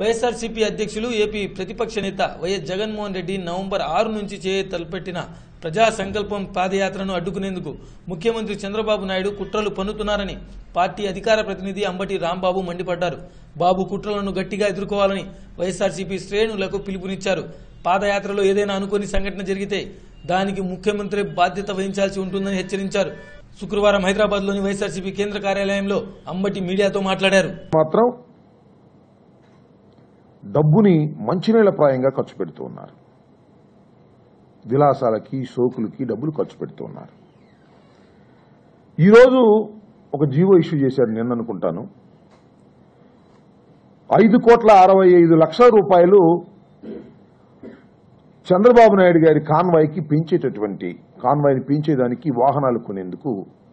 వైఎస్ఆర్సీపీ అధ్యక్షులు ఏపీ ప్రతిపక్ష నేత వైఎస్ జగన్మోహన్ రెడ్డి నవంబర్ ఆరు నుంచి చేయ తలపెట్టిన ప్రజా సంకల్పం పాదయాత్రను అడ్డుకునేందుకు ముఖ్యమంత్రి చంద్రబాబు నాయుడు కుట్రలు పన్నుతున్నారని పార్టీ అధికార ప్రతినిధి అంబటి రాంబాబు మండిపడ్డారు బాబు కుట్రలను గట్టిగా ఎదుర్కోవాలని వైఎస్ఆర్సీపీ శ్రేణులకు పిలుపునిచ్చారు పాదయాత్రలో ఏదైనా అనుకోని సంఘటన జరిగితే దానికి ముఖ్యమంత్రి బాధ్యత వహించాల్సి ఉంటుందని హెచ్చరించారు శుక్రవారం హైదరాబాద్లోని వైఎస్ఆర్సీపీ కేంద్ర కార్యాలయంలో అంబటి మీడియాతో మాట్లాడారు మాత్రం డబ్బుని మంచినీళ్ల ప్రాయంగా ఖర్చు పెడుతూ ఉన్నారు విలాసాలకి సోకులకి డబ్బులు ఖర్చు పెడుతూ ఉన్నారు ఈరోజు ఒక జీవో ఇష్యూ చేశారు నిన్న అనుకుంటాను ఐదు కోట్ల అరవై ఐదు లక్షల రూపాయలు చంద్రబాబు నాయుడు గారి కాన్వాయ్కి పెంచేటటువంటి కాన్వాయ్ని పెంచేదానికి వాహనాలు కొనేందుకు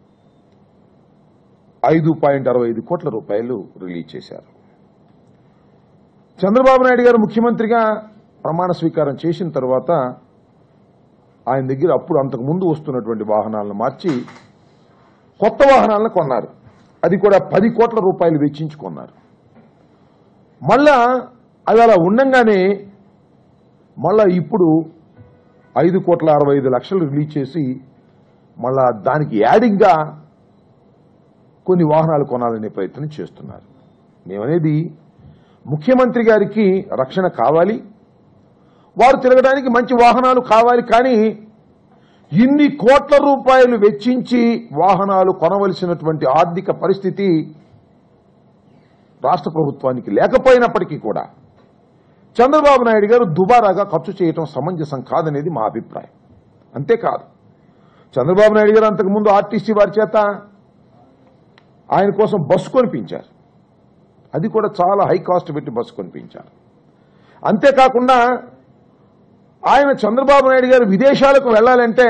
ఐదు పాయింట్ అరవై ఐదు కోట్ల రూపాయలు రిలీజ్ చేశారు చంద్రబాబు నాయుడు గారు ముఖ్యమంత్రిగా ప్రమాణ స్వీకారం చేసిన తర్వాత ఆయన దగ్గర అప్పుడు అంతకు ముందు వస్తున్నటువంటి వాహనాలను మార్చి కొత్త వాహనాలను కొన్నారు అది కూడా పది కోట్ల రూపాయలు వెచ్చించి కొన్నారు మళ్ళా అది అలా ఉండంగానే మళ్ళా ఇప్పుడు ఐదు కోట్ల అరవై ఐదు లక్షలు రిలీజ్ చేసి మళ్ళా దానికి యాడింగ్గా కొన్ని వాహనాలు కొనాలనే ప్రయత్నం చేస్తున్నారు మేమనేది ముఖ్యమంత్రి గారికి రక్షణ కావాలి వారు తిరగడానికి మంచి వాహనాలు కావాలి కానీ ఇన్ని కోట్ల రూపాయలు వెచ్చించి వాహనాలు కొనవలసినటువంటి ఆర్థిక పరిస్థితి రాష్ట్ర ప్రభుత్వానికి లేకపోయినప్పటికీ కూడా చంద్రబాబు నాయుడు గారు దుబారాగా ఖర్చు చేయటం సమంజసం కాదనేది మా అభిప్రాయం అంతేకాదు చంద్రబాబు నాయుడు గారు అంతకుముందు ఆర్టీసీ వారి చేత ఆయన కోసం బస్సు కొనిపించారు అది కూడా చాలా హై కాస్ట్ పెట్టి బస్సు కొనిపించారు అంతేకాకుండా ఆయన చంద్రబాబు నాయుడు గారు విదేశాలకు వెళ్ళాలంటే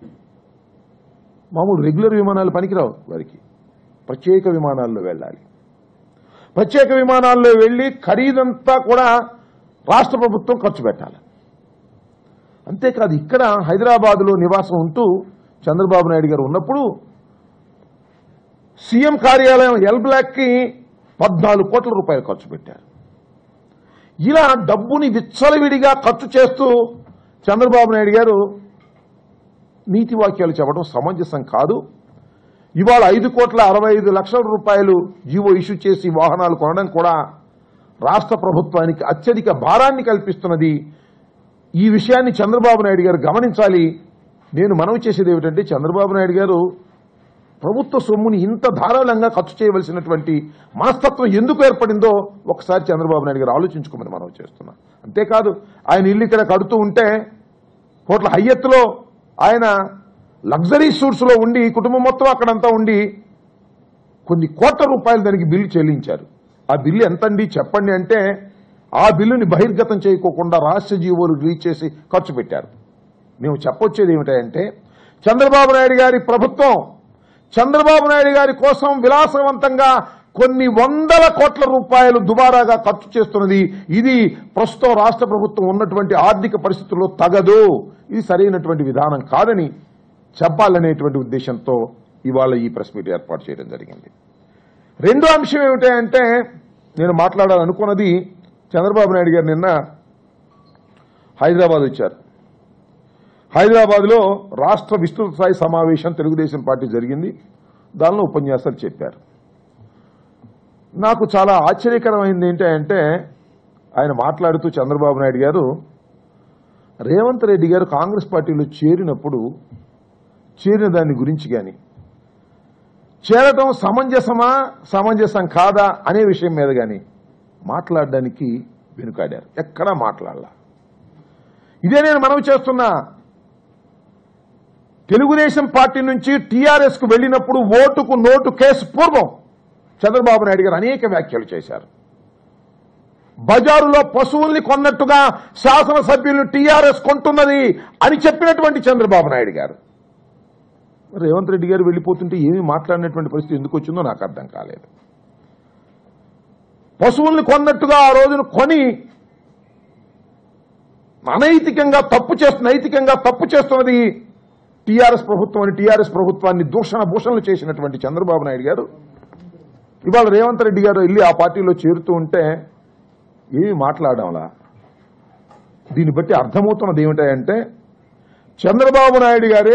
మామూలు రెగ్యులర్ విమానాలు పనికిరావు వారికి ప్రత్యేక విమానాల్లో వెళ్ళాలి ప్రత్యేక విమానాల్లో వెళ్లి ఖరీదంతా కూడా రాష్ట్ర ప్రభుత్వం ఖర్చు పెట్టాలి అంతేకాదు ఇక్కడ హైదరాబాద్లో నివాసం ఉంటూ చంద్రబాబు నాయుడు గారు ఉన్నప్పుడు సీఎం కార్యాలయం ఎల్ బ్లాక్ కి పద్నాలుగు కోట్ల రూపాయలు ఖర్చు పెట్టారు ఇలా డబ్బుని విచ్చలవిడిగా ఖర్చు చేస్తూ చంద్రబాబు నాయుడు గారు నీతి వాక్యాలు చెప్పడం సమంజసం కాదు ఇవాళ ఐదు కోట్ల అరవై ఐదు లక్షల రూపాయలు జీవో ఇష్యూ చేసి వాహనాలు కొనడం కూడా రాష్ట్ర ప్రభుత్వానికి అత్యధిక భారాన్ని కల్పిస్తున్నది ఈ విషయాన్ని చంద్రబాబు నాయుడు గారు గమనించాలి నేను మనవి చేసేది ఏమిటంటే చంద్రబాబు నాయుడు గారు ప్రభుత్వ సొమ్ముని ఇంత ధారాళంగా ఖర్చు చేయవలసినటువంటి మనస్తత్వం ఎందుకు ఏర్పడిందో ఒకసారి చంద్రబాబు నాయుడు గారు ఆలోచించుకోమని మనం చేస్తున్నాం అంతేకాదు ఆయన ఇల్లు ఇక్కడ కడుతూ ఉంటే కోట్ల హయ్యత్తులో ఆయన లగ్జరీ సూట్స్ లో ఉండి కుటుంబం మొత్తం అక్కడంతా ఉండి కొన్ని కోట్ల రూపాయలు దానికి బిల్లు చెల్లించారు ఆ బిల్లు ఎంతండి చెప్పండి అంటే ఆ బిల్లుని బహిర్గతం చేయకోకుండా రహస్య జీవోలు రిలీజ్ చేసి ఖర్చు పెట్టారు మేము చెప్పొచ్చేది ఏమిటంటే చంద్రబాబు నాయుడు గారి ప్రభుత్వం చంద్రబాబు నాయుడు గారి కోసం విలాసవంతంగా కొన్ని వందల కోట్ల రూపాయలు దుబారాగా ఖర్చు చేస్తున్నది ఇది ప్రస్తుతం రాష్ట్ర ప్రభుత్వం ఉన్నటువంటి ఆర్థిక పరిస్థితుల్లో తగదు ఇది సరైనటువంటి విధానం కాదని చెప్పాలనేటువంటి ఉద్దేశంతో ఇవాళ ఈ ప్రెస్ మీట్ ఏర్పాటు చేయడం జరిగింది రెండో అంశం ఏమిటంటే నేను మాట్లాడాలనుకున్నది చంద్రబాబు నాయుడు గారు నిన్న హైదరాబాద్ వచ్చారు హైదరాబాద్లో రాష్ట్ర విస్తృత స్థాయి సమావేశం తెలుగుదేశం పార్టీ జరిగింది దానిలో ఉపన్యాసాలు చెప్పారు నాకు చాలా ఆశ్చర్యకరమైంది ఏంటంటే ఆయన మాట్లాడుతూ చంద్రబాబు నాయుడు గారు రేవంత్ రెడ్డి గారు కాంగ్రెస్ పార్టీలో చేరినప్పుడు చేరిన దాని గురించి కానీ చేరటం సమంజసమా సమంజసం కాదా అనే విషయం మీద కానీ మాట్లాడడానికి వెనుకాడారు ఎక్కడా మాట్లాడలా ఇదే నేను మనవి చేస్తున్నా తెలుగుదేశం పార్టీ నుంచి టీఆర్ఎస్ కు వెళ్లినప్పుడు ఓటుకు నోటు కేసు పూర్వం చంద్రబాబు నాయుడు గారు అనేక వ్యాఖ్యలు చేశారు బజారులో పశువుల్ని కొన్నట్టుగా శాసనసభ్యులను టీఆర్ఎస్ కొంటున్నది అని చెప్పినటువంటి చంద్రబాబు నాయుడు గారు రేవంత్ రెడ్డి గారు వెళ్లిపోతుంటే ఏమీ మాట్లాడినటువంటి పరిస్థితి ఎందుకు వచ్చిందో నాకు అర్థం కాలేదు పశువుల్ని కొన్నట్టుగా ఆ రోజున కొని అనైతికంగా తప్పు చేస్తు నైతికంగా తప్పు చేస్తున్నది టీఆర్ఎస్ ప్రభుత్వం అని టీఆర్ఎస్ ప్రభుత్వాన్ని దూషణ భూషణలు చేసినటువంటి చంద్రబాబు నాయుడు గారు ఇవాళ రేవంత్ రెడ్డి గారు వెళ్ళి ఆ పార్టీలో చేరుతూ ఉంటే ఏమి మాట్లాడడంలా దీన్ని బట్టి అర్థమవుతున్నది ఏమిటంటే చంద్రబాబు నాయుడు గారే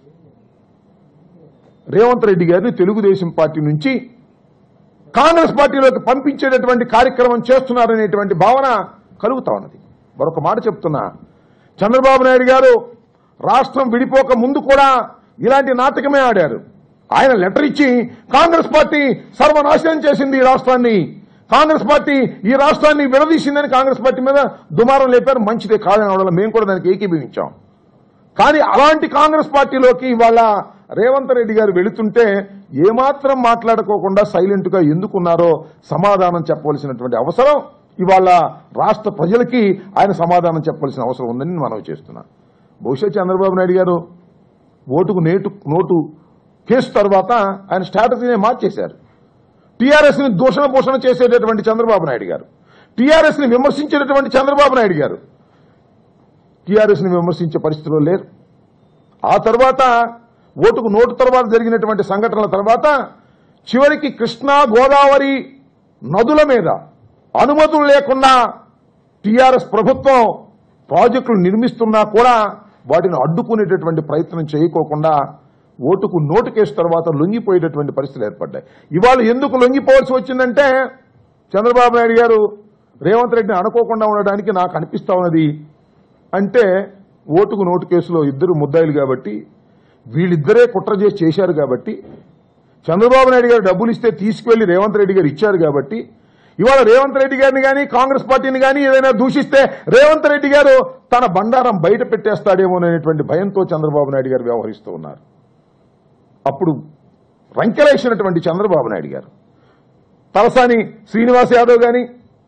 రేవంత్ రెడ్డి గారిని తెలుగుదేశం పార్టీ నుంచి కాంగ్రెస్ పార్టీలోకి పంపించేటటువంటి కార్యక్రమం చేస్తున్నారనేటువంటి భావన కలుగుతా ఉన్నది మరొక మాట చెప్తున్నా చంద్రబాబు నాయుడు గారు రాష్ట్రం విడిపోక ముందు కూడా ఇలాంటి నాటకమే ఆడారు ఆయన లెటర్ ఇచ్చి కాంగ్రెస్ పార్టీ సర్వనాశనం చేసింది ఈ రాష్ట్రాన్ని కాంగ్రెస్ పార్టీ ఈ రాష్ట్రాన్ని విడదీసిందని కాంగ్రెస్ పార్టీ మీద దుమారం లేపారు మంచిదే కాదని అవడం మేము కూడా దానికి ఏకీభవించాం కానీ అలాంటి కాంగ్రెస్ పార్టీలోకి ఇవాళ రేవంత్ రెడ్డి గారు వెళుతుంటే ఏమాత్రం మాట్లాడుకోకుండా సైలెంట్ గా ఎందుకున్నారో సమాధానం చెప్పవలసినటువంటి అవసరం ఇవాళ రాష్ట్ర ప్రజలకి ఆయన సమాధానం చెప్పవలసిన అవసరం ఉందని నేను మనవి చేస్తున్నా బహుశా చంద్రబాబు నాయుడు గారు ఓటుకు నేటు నోటు కేసు తర్వాత ఆయన స్ట్రాటజీనే మార్చేశారు టీఆర్ఎస్ ని దూషణ పోషణ చేసేటటువంటి చంద్రబాబు నాయుడు గారు టీఆర్ఎస్ ని విమర్శించేటటువంటి చంద్రబాబు నాయుడు గారు టీఆర్ఎస్ ని విమర్శించే పరిస్థితిలో లేరు ఆ తర్వాత ఓటుకు నోటు తర్వాత జరిగినటువంటి సంఘటనల తర్వాత చివరికి కృష్ణా గోదావరి నదుల మీద అనుమతులు లేకుండా టీఆర్ఎస్ ప్రభుత్వం ప్రాజెక్టులు నిర్మిస్తున్నా కూడా వాటిని అడ్డుకునేటటువంటి ప్రయత్నం చేయకోకుండా ఓటుకు నోటు కేసు తర్వాత లొంగిపోయేటటువంటి పరిస్థితులు ఏర్పడ్డాయి ఇవాళ ఎందుకు లొంగిపోవాల్సి వచ్చిందంటే చంద్రబాబు నాయుడు గారు రేవంత్ రెడ్డిని అనుకోకుండా ఉండడానికి నాకు అనిపిస్తా ఉన్నది అంటే ఓటుకు నోటు కేసులో ఇద్దరు ముద్దాయిలు కాబట్టి వీళ్ళిద్దరే కుట్ర చేసి చేశారు కాబట్టి చంద్రబాబు నాయుడు గారు డబ్బులు ఇస్తే తీసుకువెళ్లి రేవంత్ రెడ్డి గారు ఇచ్చారు కాబట్టి ఇవాళ రేవంత్ రెడ్డి గారిని కానీ కాంగ్రెస్ పార్టీని కానీ ఏదైనా దూషిస్తే రేవంత్ రెడ్డి గారు తన బండారం బయట పెట్టేస్తాడేమో అనేటువంటి భయంతో చంద్రబాబు నాయుడు గారు వ్యవహరిస్తూ ఉన్నారు అప్పుడు రంకెలేసినటువంటి చంద్రబాబు నాయుడు గారు తలసాని శ్రీనివాస్ యాదవ్ గాని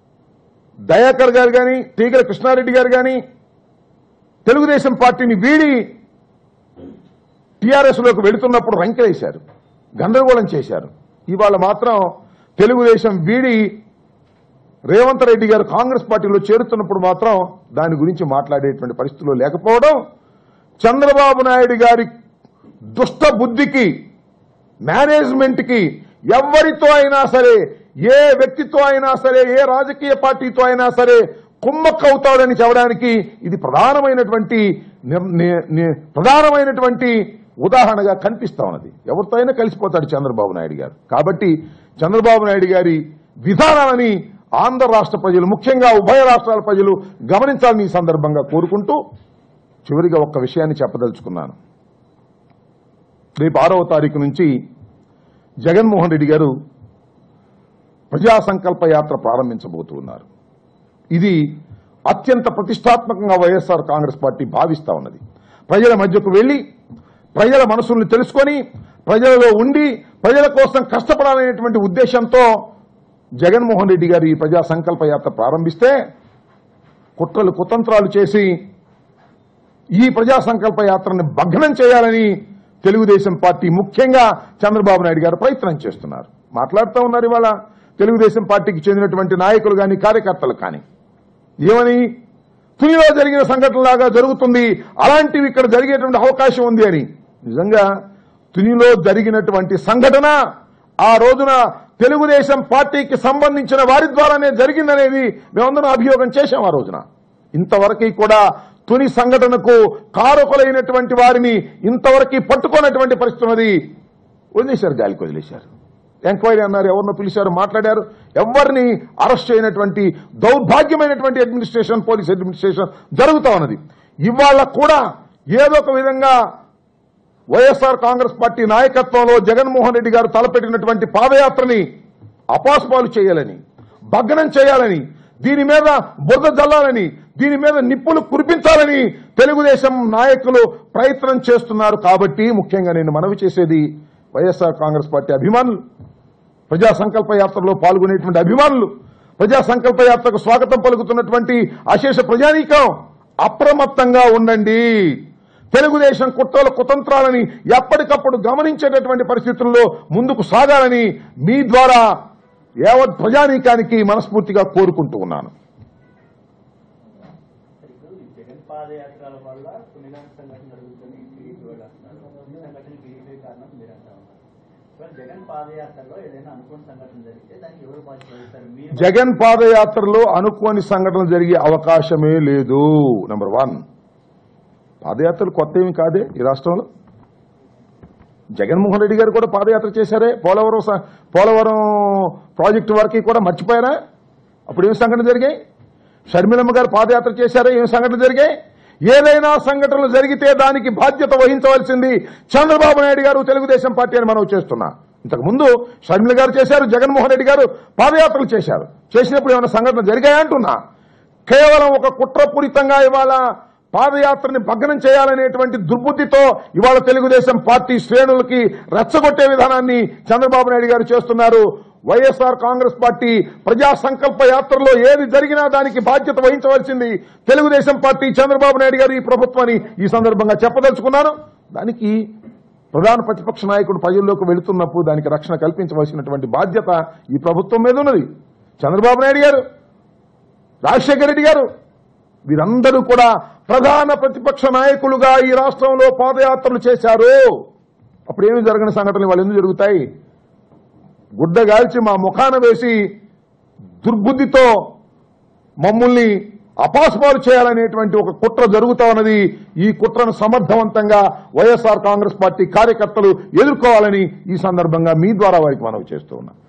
దయాకర్ గారు గాని తీగల కృష్ణారెడ్డి గారు గాని తెలుగుదేశం పార్టీని వీడి టీఆర్ఎస్ లోకి వెళుతున్నప్పుడు రంకెలేశారు గందరగోళం చేశారు ఇవాళ మాత్రం తెలుగుదేశం వీడి రేవంత్ రెడ్డి గారు కాంగ్రెస్ పార్టీలో చేరుతున్నప్పుడు మాత్రం దాని గురించి మాట్లాడేటువంటి పరిస్థితుల్లో లేకపోవడం చంద్రబాబు నాయుడు గారి దుష్ట బుద్ధికి మేనేజ్మెంట్ కి ఎవరితో అయినా సరే ఏ వ్యక్తితో అయినా సరే ఏ రాజకీయ పార్టీతో అయినా సరే కుమ్మక్కవుతాడని చెప్పడానికి ఇది ప్రధానమైనటువంటి నిర్- ని- ని- ప్రధానమైనటువంటి ఉదాహరణగా కనిపిస్తా ఉన్నది ఎవరితో అయినా కలిసిపోతాడు చంద్రబాబు నాయుడు గారు కాబట్టి చంద్రబాబు నాయుడు గారి విధానాలని ఆంధ్ర రాష్ట్ర ప్రజలు ముఖ్యంగా ఉభయ రాష్ట్రాల ప్రజలు గమనించాలని ఈ సందర్భంగా కోరుకుంటూ చివరిగా ఒక్క విషయాన్ని చెప్పదలుచుకున్నాను రేపు ఆరవ తారీఖు నుంచి జగన్మోహన్ రెడ్డి గారు ప్రజా సంకల్ప యాత్ర ప్రారంభించబోతున్నారు ఇది అత్యంత ప్రతిష్టాత్మకంగా వైఎస్ఆర్ కాంగ్రెస్ పార్టీ భావిస్తా ఉన్నది ప్రజల మధ్యకు వెళ్లి ప్రజల మనసుల్ని తెలుసుకొని ప్రజలలో ఉండి ప్రజల కోసం కష్టపడాలనేటువంటి ఉద్దేశంతో జగన్మోహన్ రెడ్డి గారు ఈ ప్రజా సంకల్ప యాత్ర ప్రారంభిస్తే కుట్రలు కుతంత్రాలు చేసి ఈ ప్రజా సంకల్ప యాత్రని భగ్నం చేయాలని తెలుగుదేశం పార్టీ ముఖ్యంగా చంద్రబాబు నాయుడు గారు ప్రయత్నం చేస్తున్నారు మాట్లాడుతూ ఉన్నారు ఇవాళ తెలుగుదేశం పార్టీకి చెందినటువంటి నాయకులు కానీ కార్యకర్తలు కానీ ఏమని తునిలో జరిగిన సంఘటనలాగా జరుగుతుంది అలాంటివి ఇక్కడ జరిగేటువంటి అవకాశం ఉంది అని నిజంగా తునిలో జరిగినటువంటి సంఘటన ఆ రోజున తెలుగుదేశం పార్టీకి సంబంధించిన వారి ద్వారానే జరిగిందనేది మేమందరం అభియోగం చేశాం ఆ రోజున ఇంతవరకు కూడా తుని సంఘటనకు కారకులైనటువంటి వారిని ఇంతవరకు పట్టుకోనటువంటి పరిస్థితి ఉన్నది వదిలేశారు గాలికి వదిలేశారు ఎంక్వైరీ అన్నారు ఎవరినో పిలిచారు మాట్లాడారు ఎవరిని అరెస్ట్ చేయనటువంటి దౌర్భాగ్యమైనటువంటి అడ్మినిస్ట్రేషన్ పోలీస్ అడ్మినిస్ట్రేషన్ జరుగుతా ఉన్నది ఇవాళ కూడా ఏదో ఒక విధంగా వైఎస్ఆర్ కాంగ్రెస్ పార్టీ నాయకత్వంలో జగన్మోహన్ రెడ్డి గారు తలపెట్టినటువంటి పాదయాత్రని అపాస్పాలు చేయాలని భగ్నం చేయాలని దీని మీద బురద జల్లాలని దీని మీద నిప్పులు కురిపించాలని తెలుగుదేశం నాయకులు ప్రయత్నం చేస్తున్నారు కాబట్టి ముఖ్యంగా నేను మనవి చేసేది వైఎస్ఆర్ కాంగ్రెస్ పార్టీ అభిమానులు ప్రజా సంకల్ప యాత్రలో పాల్గొనేటువంటి అభిమానులు ప్రజా సంకల్ప యాత్రకు స్వాగతం పలుకుతున్నటువంటి అశేష ప్రజానీకం అప్రమత్తంగా ఉండండి తెలుగుదేశం కుట్రల కుతంత్రాలని ఎప్పటికప్పుడు గమనించేటటువంటి పరిస్థితుల్లో ముందుకు సాగాలని మీ ద్వారా యావత్ ప్రజానీకానికి మనస్ఫూర్తిగా కోరుకుంటూ ఉన్నాను ఇప్పుడు ఈ జగన్ పాదయాత్రల వల్ల కొన్ని సంఘటన జరుగుతుంది టీడీపీ వాళ్ళు అంటున్నారు కొన్ని సంఘటనలు టీడీపీ కారణం మీరు అంటా ఉన్నారు ఇవాళ జగన్ పాదయాత్రలో ఏదైనా అనుకోని సంఘటన జరిగితే దానికి ఎవరు బాధ్యత వహిస్తారు మీరు జగన్ పాదయాత్రలో అనుకోని సంఘటనలు జరిగే అవకాశమే లేదు నెంబర్ వన్ పాదయాత్రలు కొత్త ఏమి కాదే ఈ రాష్ట్రంలో జగన్మోహన్ రెడ్డి గారు కూడా పాదయాత్ర చేశారే పోలవరం స- పోలవరం ప్రాజెక్టు వరకు కూడా మర్చిపోయారా అప్పుడు ఏం సంఘటన జరిగాయి షర్మిలమ్మ గారు పాదయాత్ర చేశారా ఏం సంఘటన జరిగాయి ఏదైనా సంఘటనలు జరిగితే దానికి బాధ్యత వహించవలసింది చంద్రబాబు నాయుడు గారు తెలుగుదేశం పార్టీ అని మనం చేస్తున్నా ఇంతకు ముందు షర్మిల గారు చేశారు జగన్మోహన్ రెడ్డి గారు పాదయాత్రలు చేశారు చేసినప్పుడు ఏమైనా సంఘటనలు జరిగాయా అంటున్నా కేవలం ఒక కుట్రపూరితంగా ఇవాళ పాదయాత్రని భగ్నం చేయాలనేటువంటి దుర్బుద్ధితో ఇవాళ తెలుగుదేశం పార్టీ శ్రేణులకి రెచ్చగొట్టే విధానాన్ని చంద్రబాబు నాయుడు గారు చేస్తున్నారు వైఎస్ఆర్ కాంగ్రెస్ పార్టీ ప్రజా సంకల్ప యాత్రలో ఏది జరిగినా దానికి బాధ్యత వహించవలసింది తెలుగుదేశం పార్టీ చంద్రబాబు నాయుడు గారు ఈ ప్రభుత్వాన్ని ఈ సందర్భంగా చెప్పదలుచుకున్నాను దానికి ప్రధాన ప్రతిపక్ష నాయకుడు ప్రజల్లోకి వెళుతున్నప్పుడు దానికి రక్షణ కల్పించవలసినటువంటి బాధ్యత ఈ ప్రభుత్వం మీద ఉన్నది చంద్రబాబు నాయుడు గారు రాజశేఖర రెడ్డి గారు వీరందరూ కూడా ప్రధాన ప్రతిపక్ష నాయకులుగా ఈ రాష్ట్రంలో పాదయాత్రలు చేశారు అప్పుడు ఏమి జరగని సంఘటనలు వాళ్ళు ఎందుకు జరుగుతాయి గుడ్డగాల్చి మా ముఖాన వేసి దుర్బుద్ధితో మమ్మల్ని అపాస్పాలు చేయాలనేటువంటి ఒక కుట్ర జరుగుతా ఉన్నది ఈ కుట్రను సమర్థవంతంగా వైఎస్ఆర్ కాంగ్రెస్ పార్టీ కార్యకర్తలు ఎదుర్కోవాలని ఈ సందర్భంగా మీ ద్వారా వారికి మనవి చేస్తూ ఉన్నా